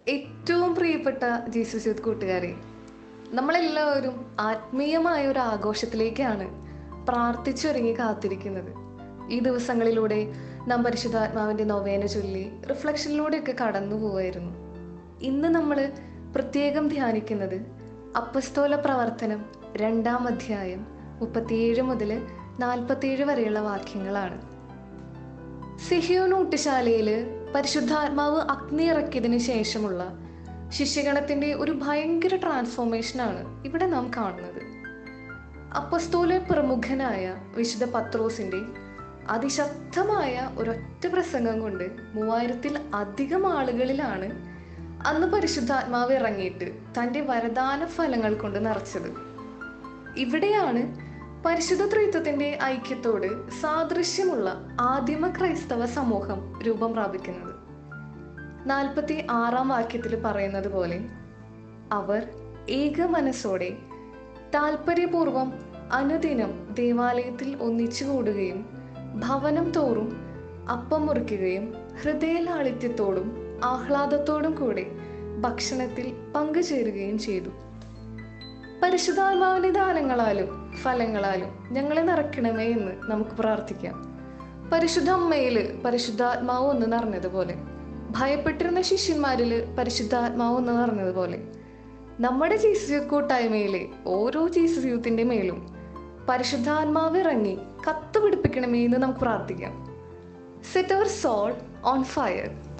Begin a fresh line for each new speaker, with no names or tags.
ഏറ്റവും പ്രിയപ്പെട്ട Jesus youth കൂട്ടുകാരെ നമ്മളെല്ലാവരും ആത്മീയമായ ഒരു ആഘോഷത്തിലേക്കാണ് പ്രാർത്ഥിച്ചൊരുങ്ങി കാത്തിരിക്കുന്നത് ഈ ദിവസങ്ങളിലൂടെ നാം പരിശുദ്ധാത്മാവിന്റെ നൊവേന ചൊല്ലി റിഫ്ലക്ഷനിലൂടെയൊക്കെ കടന്നു പോവായിരുന്നു ഇന്ന് നമ്മൾ പ്രത്യേകം ധ്യാനിക്കുന്നത് അപ്പസ്തോല പ്രവർത്തനം രണ്ടാം അധ്യായം മുപ്പത്തിയേഴ് മുതൽ നാൽപ്പത്തിയേഴ് വരെയുള്ള വാക്യങ്ങളാണ് സിഹിയോൻ ഊട്ടുശാലയില് പരിശുദ്ധാത്മാവ് അഗ്നി ഇറക്കിയതിനു ശേഷമുള്ള ശിഷ്യഗണത്തിന്റെ ഒരു ഭയങ്കര ട്രാൻസ്ഫോർമേഷനാണ് ഇവിടെ നാം കാണുന്നത് അപ്പസ്തോല പ്രമുഖനായ വിശുദ്ധ പത്രോസിന്റെ അതിശക്തമായ ഒരൊറ്റ പ്രസംഗം കൊണ്ട് മൂവായിരത്തിൽ അധികം ആളുകളിലാണ് അന്ന് പരിശുദ്ധാത്മാവ് ഇറങ്ങിയിട്ട് തന്റെ വരദാന ഫലങ്ങൾ കൊണ്ട് നിറച്ചത് ഇവിടെയാണ് പരിശുദ്ധ ത്രിത്വത്തിന്റെ ഐക്യത്തോട് സാദൃശ്യമുള്ള ആദിമ ക്രൈസ്തവ സമൂഹം രൂപം പ്രാപിക്കുന്നത് നാൽപ്പത്തി ആറാം വാക്യത്തിൽ പറയുന്നത് പോലെ അവർ ഏക മനസ്സോടെ താല്പര്യപൂർവം അനുദിനം ദേവാലയത്തിൽ ഒന്നിച്ചു കൂടുകയും ഭവനം തോറും അപ്പം മുറിക്കുകയും ഹൃദയലാളിത്യത്തോടും ആഹ്ലാദത്തോടും കൂടെ ഭക്ഷണത്തിൽ പങ്കുചേരുകയും ചെയ്തു പരിശുദ്ധാത്മാവിന്റെ ദാനങ്ങളാലും ഫലങ്ങളാലും ഞങ്ങളെ നിറയ്ക്കണമേ എന്ന് നമുക്ക് പ്രാർത്ഥിക്കാം പരിശുദ്ധ അമ്മയില് പരിശുദ്ധാത്മാവ് ഒന്ന് നിറഞ്ഞതുപോലെ ഭയപ്പെട്ടിരുന്ന ശിഷ്യന്മാരില് പരിശുദ്ധാത്മാവ് ഒന്ന് നിറഞ്ഞതുപോലെ നമ്മുടെ ജീസസ് യൂത്ത് കൂട്ടായ്മയിലെ ഓരോ ജീസസ് യൂത്തിന്റെ മേലും പരിശുദ്ധാത്മാവ് ഇറങ്ങി കത്ത് പിടിപ്പിക്കണമേ എന്ന് നമുക്ക് പ്രാർത്ഥിക്കാം set our soul on fire